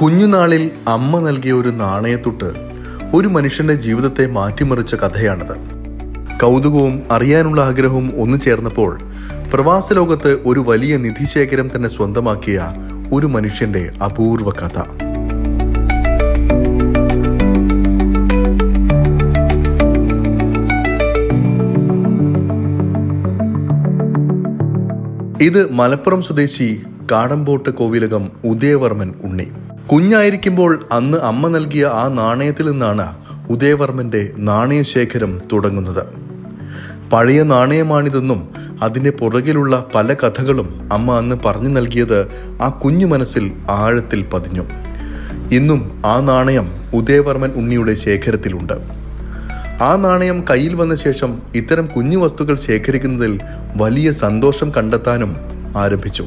കുഞ്ഞുനാളിൽ അമ്മ നൽകിയ ഒരു നാണയത്തുട്ട് ഒരു മനുഷ്യന്റെ ജീവിതത്തെ മാറ്റിമറിച്ച കഥയാണിത് കൗതുകവും അറിയാനുള്ള ആഗ്രഹവും ഒന്നു ചേർന്നപ്പോൾ പ്രവാസ ലോകത്ത് ഒരു വലിയ നിധിശേഖരം തന്നെ സ്വന്തമാക്കിയ ഒരു മനുഷ്യന്റെ അപൂർവ കഥ ഇത് മലപ്പുറം സ്വദേശി കാടമ്പോട്ട് കോവിലകം ഉദയവർമ്മൻ ഉണ്ണി കുഞ്ഞായിരിക്കുമ്പോൾ അന്ന് അമ്മ നൽകിയ ആ നാണയത്തിൽ നിന്നാണ് ഉദയവർമ്മന്റെ നാണയശേഖരം തുടങ്ങുന്നത് പഴയ നാണയമാണിതെന്നും അതിന്റെ പുറകിലുള്ള പല കഥകളും അമ്മ അന്ന് പറഞ്ഞു നൽകിയത് ആ കുഞ്ഞു മനസ്സിൽ ആഴത്തിൽ പതിഞ്ഞു ഇന്നും ആ നാണയം ഉദയവർമ്മൻ ഉണ്ണിയുടെ ശേഖരത്തിലുണ്ട് ആ നാണയം കയ്യിൽ വന്ന ശേഷം ഇത്തരം കുഞ്ഞു വസ്തുക്കൾ ശേഖരിക്കുന്നതിൽ വലിയ സന്തോഷം കണ്ടെത്താനും ആരംഭിച്ചു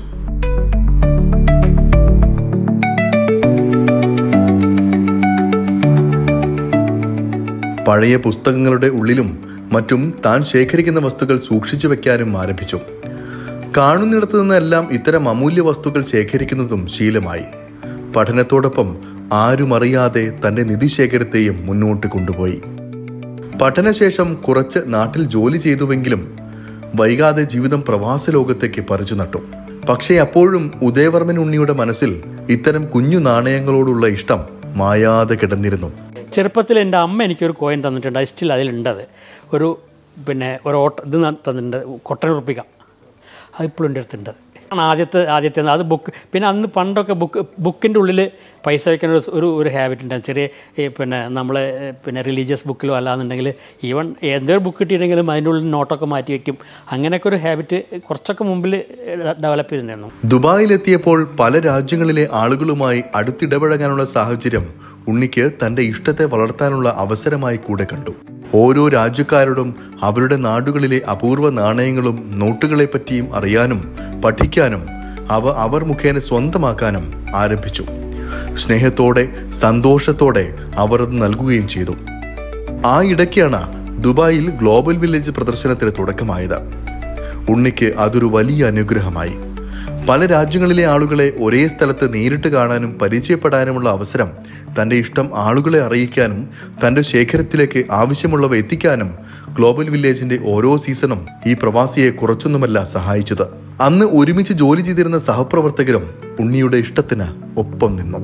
പഴയ പുസ്തകങ്ങളുടെ ഉള്ളിലും മറ്റും താൻ ശേഖരിക്കുന്ന വസ്തുക്കൾ സൂക്ഷിച്ചു വെക്കാനും ആരംഭിച്ചു കാണുന്നിടത്തു നിന്നെല്ലാം ഇത്തരം അമൂല്യ വസ്തുക്കൾ ശേഖരിക്കുന്നതും ശീലമായി പഠനത്തോടൊപ്പം ആരും അറിയാതെ തന്റെ നിധിശേഖരത്തെയും മുന്നോട്ട് കൊണ്ടുപോയി പഠനശേഷം കുറച്ച് നാട്ടിൽ ജോലി ചെയ്തുവെങ്കിലും വൈകാതെ ജീവിതം പ്രവാസ ലോകത്തേക്ക് പറിച്ചു നട്ടു പക്ഷേ അപ്പോഴും ഉദയവർമ്മൻ ഉണ്ണിയുടെ മനസ്സിൽ ഇത്തരം കുഞ്ഞു നാണയങ്ങളോടുള്ള ഇഷ്ടം മായാതെ കിടന്നിരുന്നു ചെറുപ്പത്തിൽ എൻ്റെ അമ്മ എനിക്കൊരു കോയിൻ തന്നിട്ടുണ്ട് അത് സ്റ്റിൽ അതിലുണ്ടത് ഒരു പിന്നെ ഒരു ഓട്ട ഇത് ന- തന്നിട്ടുണ്ട് കൊട്ടൻ ഉറപ്പിക്ക അതിപ്പോഴും എൻ്റെ അടുത്തുണ്ട് ആണ് ആദ്യത്തെ ആദ്യത്തെ അത് ബുക്ക് പിന്നെ അന്ന് പണ്ടൊക്കെ ബുക്ക് ബുക്കിൻ്റെ ഉള്ളിൽ പൈസ വയ്ക്കുന്ന ഒരു ഒരു ഒരു ഹാബിറ്റ് ഉണ്ടാകും ചെറിയ ഈ പിന്നെ നമ്മൾ പിന്നെ റിലീജിയസ് ബുക്കിലോ അല്ലാന്നുണ്ടെങ്കിൽ ഈവൻ എന്തൊരു ബുക്ക് കിട്ടിയിട്ടുണ്ടെങ്കിലും അതിൻ്റെ ഉള്ളിൽ നോട്ടൊക്കെ മാറ്റി വയ്ക്കും അങ്ങനെയൊക്കെ ഒരു ഹാബിറ്റ് കുറച്ചൊക്കെ മുമ്പിൽ ഡെവലപ്പ് ചെയ്തിട്ടുണ്ടായിരുന്നു ദുബായിലെത്തിയപ്പോൾ പല രാജ്യങ്ങളിലെ ആളുകളുമായി അടുത്തിടപഴകാനുള്ള സാഹചര്യം ഉണ്ണിക്ക് തന്റെ ഇഷ്ടത്തെ വളർത്താനുള്ള അവസരമായി കൂടെ കണ്ടു ഓരോ രാജ്യക്കാരോടും അവരുടെ നാടുകളിലെ അപൂർവ നാണയങ്ങളും നോട്ടുകളെ പറ്റിയും അറിയാനും പഠിക്കാനും അവ അവർ മുഖേന സ്വന്തമാക്കാനും ആരംഭിച്ചു സ്നേഹത്തോടെ സന്തോഷത്തോടെ അവർ അത് നൽകുകയും ചെയ്തു ആ ഇടയ്ക്കാണ് ദുബായിൽ ഗ്ലോബൽ വില്ലേജ് പ്രദർശനത്തിന് തുടക്കമായത് ഉണ്ണിക്ക് അതൊരു വലിയ അനുഗ്രഹമായി പല രാജ്യങ്ങളിലെ ആളുകളെ ഒരേ സ്ഥലത്ത് നേരിട്ട് കാണാനും പരിചയപ്പെടാനുമുള്ള അവസരം തന്റെ ഇഷ്ടം ആളുകളെ അറിയിക്കാനും തന്റെ ശേഖരത്തിലേക്ക് ആവശ്യമുള്ളവ എത്തിക്കാനും ഗ്ലോബൽ വില്ലേജിന്റെ ഓരോ സീസണും ഈ പ്രവാസിയെ കുറച്ചൊന്നുമല്ല സഹായിച്ചത് അന്ന് ഒരുമിച്ച് ജോലി ചെയ്തിരുന്ന സഹപ്രവർത്തകരും ഉണ്ണിയുടെ ഇഷ്ടത്തിന് ഒപ്പം നിന്നു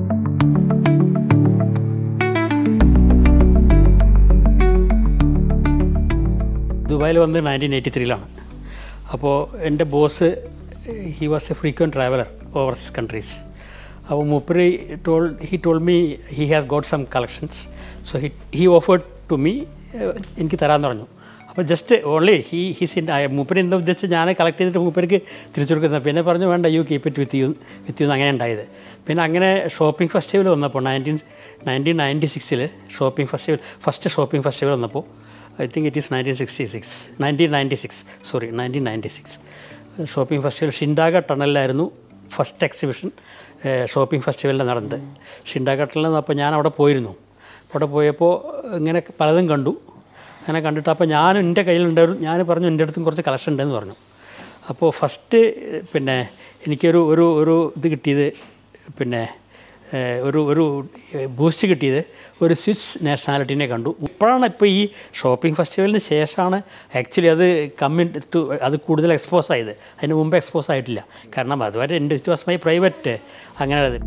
ദുബായിൽ വന്ന് നയൻറ്റീൻ എയ്റ്റി ത്രീയിലാണ് അപ്പോൾ എൻ്റെ boss he was a frequent traveller overseas countries അപ്പോൾ മൂപ്പര് told he told me he has got some collections so he he offered to me എനിക്ക് തരാമെന്ന് പറഞ്ഞു അപ്പോൾ just only he his in മൂപ്പര് എന്താ ഉദ്ദേശിച്ച് ഞാൻ കളക്ട് ചെയ്തിട്ട് മൂപ്പർക്ക് തിരിച്ചു കൊടുക്കുന്നത് പിന്നെ പറഞ്ഞു വേണ്ട you keep it with you with you അങ്ങനെ ഉണ്ടായത് പിന്നെ അങ്ങനെ ഷോപ്പിംഗ് ഫെസ്റ്റിവൽ വന്നപ്പോൾ നയൻറ്റീൻ നയൻറ്റീൻ നയൻറ്റി സിക്സിൽ shopping festival first shopping festival വന്നപ്പോൾ I think it is nineteen sixty six nineteen ninety six sorry nineteen ninety six shopping festival Shindagha ടണലിലായിരുന്നു first exhibition shopping ഫെസ്റ്റിവലിൽ നടന്നത് ഷിൻഡാഗ ടണലിൽ അപ്പോൾ ഞാൻ അവിടെ പോയിരുന്നു അവിടെ പോയപ്പോൾ ഇങ്ങനെ പലതും കണ്ടു അങ്ങനെ കണ്ടിട്ട് അപ്പോൾ ഞാൻ എൻ്റെ കയ്യിലുണ്ടായിരുന്നു ഞാൻ പറഞ്ഞു എൻ്റെ അടുത്തും കുറച്ച് കളക്ഷൻ ഉണ്ടെന്ന് പറഞ്ഞു അപ്പോൾ ഫസ്റ്റ് പിന്നെ എനിക്കൊരു ഒരു ഒരു ഇത് കിട്ടിയത് പിന്നെ ഏഹ്, ഒരു ഒരു ബൂസ്റ്റ് കിട്ടിയത് ഒരു സ്വിസ് നാഷണാലിറ്റീനെ കണ്ടു ഇപ്പോഴാണ് ഇപ്പോൾ ഈ ഷോപ്പിംഗ് ഫെസ്റ്റിവലിന് ശേഷമാണ് ആക്ച്വലി അത് കമ്മിൻ ടു അത് കൂടുതൽ എക്സ്പോസ് ആയത് അതിന് മുമ്പ് എക്സ്പോസ് ആയിട്ടില്ല കാരണം അതുവരെ എൻ്റെ ഇറ്റ് വാസ് മൈ പ്രൈവറ്റ് അങ്ങനെ അത്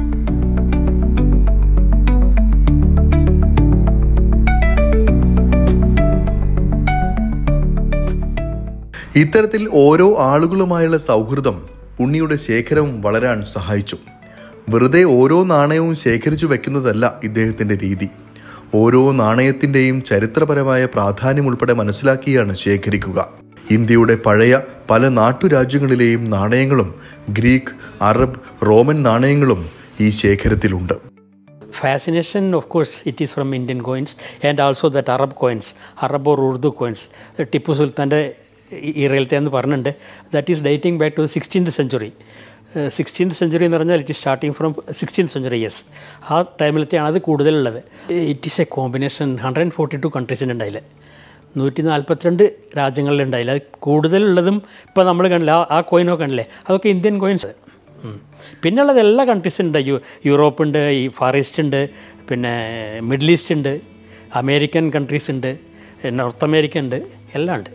ഇത്തരത്തിൽ ഓരോ ആളുകളുമായുള്ള സൗഹൃദം ഉണ്ണിയുടെ ശേഖരം വളരാൻ സഹായിച്ചു വെറുതെ ഓരോ നാണയവും ശേഖരിച്ചു വെക്കുന്നതല്ല ഇദ്ദേഹത്തിന്റെ രീതി ഓരോ നാണയത്തിന്റെയും ചരിത്രപരമായ പ്രാധാന്യം ഉൾപ്പെടെ മനസ്സിലാക്കിയാണ് ശേഖരിക്കുക ഇന്ത്യയുടെ പഴയ പല നാട്ടുരാജ്യങ്ങളിലെയും നാണയങ്ങളും ഗ്രീക്ക് അറബ് റോമൻ നാണയങ്ങളും ഈ ശേഖരത്തിലുണ്ട് fascination of course it is from indian coins and also that arab coins arab or urdu coins Tipu സുൽത്താൻ്റെ ഇറയിലത്തെ എന്ന് പറഞ്ഞിട്ടുണ്ട് that is dating back to sixteenth century sixteenth century എന്ന് പറഞ്ഞാൽ it is starting from sixteenth century yes ആ ടൈമിലത്തെയാണ് അത് കൂടുതലുള്ളത് it is a combination hundred and forty two കൺട്രീസിൻ്റെ ഉണ്ടായില്ല നൂറ്റി നാൽപ്പത്തിരണ്ട് രാജ്യങ്ങളിലുണ്ടായില്ല അത് കൂടുതലുള്ളതും ഇപ്പോൾ നമ്മൾ കണ്ടില്ല ആ- ആ കോയിനോ കണ്ടില്ലേ അതൊക്കെ ഇന്ത്യൻ കോയിൻസ് ഉം. പിന്നുള്ളത് എല്ലാ കൺട്രീസും ഉണ്ട് യു യൂറോപ്പ് ഉണ്ട് ഈ ഫാർ ഈസ്റ്റ് ഉണ്ട് പിന്നെ മിഡിൽ ഈസ്റ്റ് ഉണ്ട് അമേരിക്കൻ കൺട്രീസ് ഉണ്ട് നോർത്ത് അമേരിക്ക ഉണ്ട് എല്ലാം ഉണ്ട്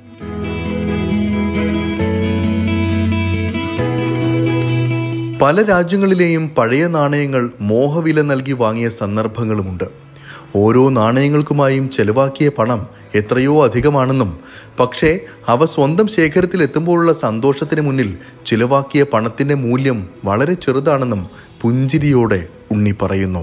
പല രാജ്യങ്ങളിലെയും പഴയ നാണയങ്ങൾ മോഹവില നൽകി വാങ്ങിയ സന്ദർഭങ്ങളുമുണ്ട് ഓരോ നാണയങ്ങൾക്കുമായും ചെലവാക്കിയ പണം എത്രയോ അധികമാണെന്നും പക്ഷേ അവ സ്വന്തം ശേഖരത്തിൽ എത്തുമ്പോഴുള്ള സന്തോഷത്തിന് മുന്നിൽ ചിലവാക്കിയ പണത്തിന്റെ മൂല്യം വളരെ ചെറുതാണെന്നും പുഞ്ചിരിയോടെ ഉണ്ണി പറയുന്നു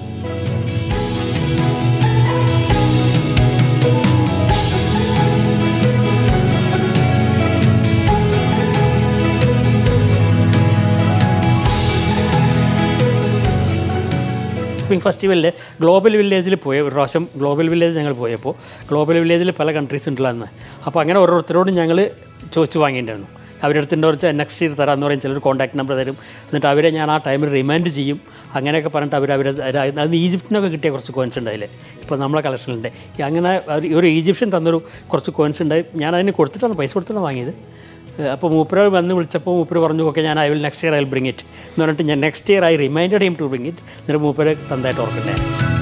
ഷോപ്പിംഗ് ഫെസ്റ്റിവലിൽ ഗ്ലോബൽ വില്ലേജിൽ പോയ ഒരു പ്രാവശ്യം ഗ്ലോബൽ വില്ലേജ് ഞങ്ങൾ പോയപ്പോൾ ഗ്ലോബൽ വില്ലേജിൽ പല കൺട്രീസ് ഉണ്ടല്ലോ അന്ന് അപ്പോൾ അങ്ങനെ ഓരോരുത്തരോടും ഞങ്ങൾ ചോദിച്ച് വാങ്ങിയിട്ടുണ്ടായിരുന്നു അവരുടെ അടുത്തുണ്ടോ വെച്ചാൽ നെക്സ്റ്റ് ഇയർ തരാമെന്ന് പറയും ചിലർ കോൺടാക്ട് നമ്പർ തരും എന്നിട്ട് അവരെ ഞാൻ ആ ടൈമിൽ റിമൈൻഡ് ചെയ്യും അങ്ങനെയൊക്കെ പറഞ്ഞിട്ട് അവർ അവർ അത് ഈജിപ്തിനൊക്കെ കിട്ടിയ കുറച്ച് കോയിൻസ് ഉണ്ട് അതിൽ ഇപ്പോൾ നമ്മളെ കളക്ഷനിലുണ്ട് ഈ അങ്ങനെ ഒരു- ഒരു ഈജിപ്ഷ്യൻ തന്നൊരു കുറച്ച് കോയിൻസ് ഉണ്ടായി ഞാൻ അതിന് കൊടുത്തിട്ടാണ് പൈസ കൊടുത്തിട്ടാണ് വാങ്ങിയത് അപ്പോൾ മൂപ്പര് വന്ന് വിളിച്ചപ്പോൾ മൂപ്പര് പറഞ്ഞു ഓക്കെ ഞാൻ I will next year I will bring it എന്ന് പറഞ്ഞിട്ട് ഞാൻ next year I reminded him to bring it എന്നിട്ട് മൂപ്പര് തന്നായിട്ട് ഓർക്കണ്ടേ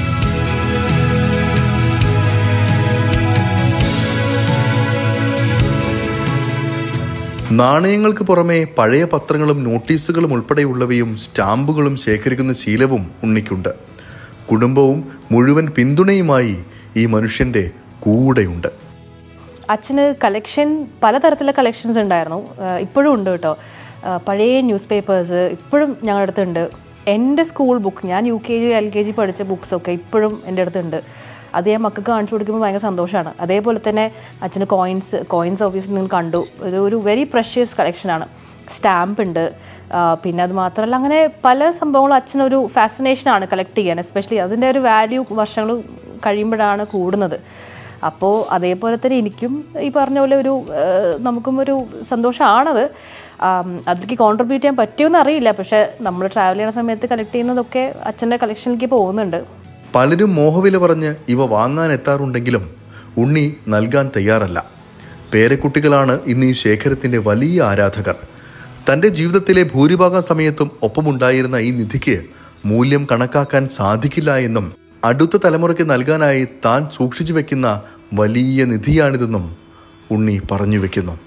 നാണയങ്ങൾക്ക് പുറമെ പഴയ പത്രങ്ങളും നോട്ടീസുകളും ഉൾപ്പെടെയുള്ളവയും സ്റ്റാമ്പുകളും ശേഖരിക്കുന്ന ശീലവും ഉണ്ണിക്കുണ്ട് കുടുംബവും മുഴുവൻ പിന്തുണയുമായി ഈ മനുഷ്യന്റെ കൂടെയുണ്ട് അച്ഛന് കളക്ഷൻ പലതരത്തിലുള്ള കളക്ഷൻസ് ഉണ്ടായിരുന്നു ആഹ് ഇപ്പോഴും ഉണ്ട് കേട്ടോ ആഹ് പഴയ ന്യൂസ് പേപ്പേഴ്സ് ഇപ്പോഴും ഞങ്ങളുടെ അടുത്തുണ്ട് എൻ്റെ സ്കൂൾ ബുക്ക് ഞാൻ U K G L K G പഠിച്ച ബുക്സൊക്കെ ഇപ്പോഴും എൻ്റെ അടുത്തുണ്ട് അത് ഞാൻ മക്കൾക്ക് കാണിച്ചു കൊടുക്കുമ്പോൾ ഭയങ്കര സന്തോഷമാണ് അതേപോലെ തന്നെ അച്ഛന് കോയിൻസ് കോയിൻസ് ഓഫീസിൽ നിങ്ങൾ കണ്ടു ഒരു ഒരു വെരി പ്രഷ്യസ് കളക്ഷനാണ് സ്റ്റാമ്പ് ഉണ്ട് ആഹ് പിന്നെ അത് മാത്രമല്ല അങ്ങനെ പല സംഭവങ്ങളും അച്ഛനൊരു ഫാസിനേഷനാണ് കളക്ട് ചെയ്യാൻ എസ്പെഷ്യലി അതിൻ്റെ ഒരു വാല്യൂ വർഷങ്ങൾ കഴിയുമ്പോഴാണ് കൂടുന്നത് അപ്പോൾ അതേപോലെ തന്നെ എനിക്കും ഈ പറഞ്ഞ പോലെ ഒരു ഏഹ്, നമുക്കും ഒരു സന്തോഷമാണത് ആം, അതിലേക്ക് കോൺട്രിബ്യൂട്ട് ചെയ്യാൻ പറ്റുമെന്ന് അറിയില്ല പക്ഷേ നമ്മൾ ട്രാവൽ ചെയ്യുന്ന സമയത്ത് കളക്ട് ചെയ്യുന്നതൊക്കെ അച്ഛൻ്റെ കളക്ഷനിലേക്ക് പോകുന്നുണ്ട് പലരും മോഹവില പറഞ്ഞ് ഇവ വാങ്ങാൻ എത്താറുണ്ടെങ്കിലും ഉണ്ണി നൽകാൻ തയ്യാറല്ല പേരക്കുട്ടികളാണ് ഇന്ന് ഈ ശേഖരത്തിന്റെ വലിയ ആരാധകർ തന്റെ ജീവിതത്തിലെ ഭൂരിഭാഗം സമയത്തും ഒപ്പമുണ്ടായിരുന്ന ഈ നിധിക്ക് മൂല്യം കണക്കാക്കാൻ സാധിക്കില്ല എന്നും അടുത്ത തലമുറയ്ക്ക് നൽകാനായി താൻ സൂക്ഷിച്ചു വെക്കുന്ന വലിയ നിധിയാണിതെന്നും ഉണ്ണി പറഞ്ഞു വെക്കുന്നു